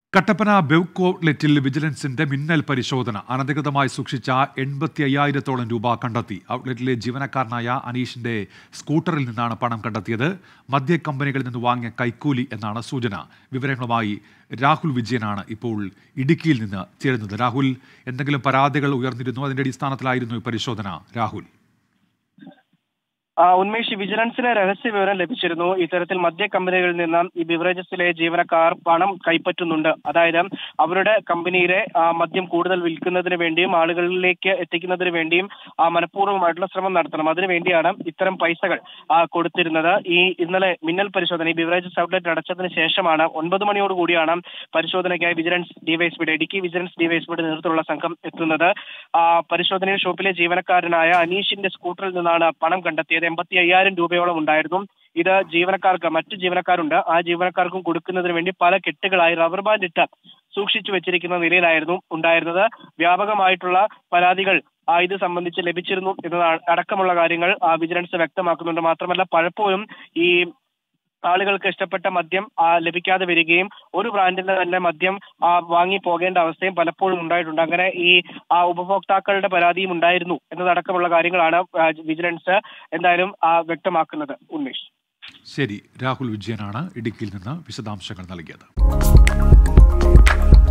കട്ടപ്പന ബെവ്കോ ഔട്ട്ലെറ്റിൽ വിജിലൻസിന്റെ മിന്നൽ പരിശോധന അനധികൃതമായി സൂക്ഷിച്ച എൺപത്തി അയ്യായിരത്തോളം രൂപ കണ്ടെത്തി ഔട്ട്ലെറ്റിലെ ജീവനക്കാരനായ അനീഷിന്റെ സ്കൂട്ടറിൽ നിന്നാണ് പണം കണ്ടെത്തിയത് മദ്യ കമ്പനികളിൽ നിന്ന് വാങ്ങിയ കൈക്കൂലി എന്നാണ് സൂചന വിവരങ്ങളുമായി രാഹുൽ വിജയനാണ് ഇപ്പോൾ ഇടുക്കിയിൽ നിന്ന് ചേരുന്നത് രാഹുൽ എന്തെങ്കിലും പരാതികൾ ഉയർന്നിരുന്നു അതിന്റെ അടിസ്ഥാനത്തിലായിരുന്നു ഈ പരിശോധന രാഹുൽ ആ, ഉന്മേഷ് വിജിലൻസിന് രഹസ്യ വിവരം ലഭിച്ചിരുന്നു ഇത്തരത്തിൽ മദ്യ കമ്പനികളിൽ നിന്ന് ഈ ബിവറേജസിലെ ജീവനക്കാർ പണം കൈപ്പറ്റുന്നുണ്ട് അതായത് അവരുടെ കമ്പനിയിലെ ആ, മദ്യം കൂടുതൽ വിൽക്കുന്നതിന് വേണ്ടിയും ആളുകളിലേക്ക് എത്തിക്കുന്നതിന് വേണ്ടിയും ആ, മനഃപൂർവ്വമായിട്ടുള്ള ശ്രമം നടത്തണം അതിനു വേണ്ടിയാണ് ഇത്തരം പൈസകൾ ആ, കൊടുത്തിരുന്നത് ഈ ഇന്നലെ മിന്നൽ പരിശോധന ഈ ബിവറേജസ് ഔട്ട്ലെറ്റ് അടച്ചതിന് ശേഷമാണ് ഒൻപത് മണിയോട് കൂടിയാണ് പരിശോധനയ്ക്കായി വിജിലൻസ് ഡിവൈഎസ്പിയുടെ ഇടുക്കി വിജിലൻസ് ഡിവൈഎസ്പിയുടെ നേതൃത്വത്തിലുള്ള സംഘം എത്തുന്നത് ആ, പരിശോധനയിൽ ഷോപ്പിലെ ജീവനക്കാരനായ അനീഷിന്റെ സ്കൂട്ടറിൽ നിന്നാണ് പണം കണ്ടെത്തിയത് എൺപത്തി അയ്യായിരം രൂപയോളം ഉണ്ടായിരുന്നു ഇത് ജീവനക്കാർക്ക് മറ്റു ജീവനക്കാരുണ്ട് ആ ജീവനക്കാർക്കും കൊടുക്കുന്നതിന് വേണ്ടി പല കെട്ടുകളായി റബ്ബർ ബാൻഡ് ഇട്ട് സൂക്ഷിച്ചു വെച്ചിരിക്കുന്ന നിലയിലായിരുന്നു ഉണ്ടായിരുന്നത് വ്യാപകമായിട്ടുള്ള പരാതികൾ ആ, ഇത് സംബന്ധിച്ച് ലഭിച്ചിരുന്നു എന്നത് അടക്കമുള്ള കാര്യങ്ങൾ ആ, വിജിലൻസ് വ്യക്തമാക്കുന്നുണ്ട് മാത്രമല്ല പലപ്പോഴും ഈ ആളുകൾക്ക് ഇഷ്ടപ്പെട്ട മദ്യം ആ, ലഭിക്കാതെ വരികയും ഒരു ബ്രാൻഡിന്റെ തന്നെ മദ്യം ആ, വാങ്ങി പോകേണ്ട അവസ്ഥയും പലപ്പോഴും ഉണ്ടായിട്ടുണ്ട് അങ്ങനെ ഈ ആ, ഉപഭോക്താക്കളുടെ പരാതിയും ഉണ്ടായിരുന്നു എന്നതടക്കമുള്ള കാര്യങ്ങളാണ് ആ, വിജിലൻസ് എന്തായാലും ആ, വ്യക്തമാക്കുന്നത് ഉന്മേഷ് ശരി രാഹുൽ വിജയനാണ് ഇടുക്കിയിൽ നിന്ന് വിശദാംശങ്ങൾ നൽകിയത്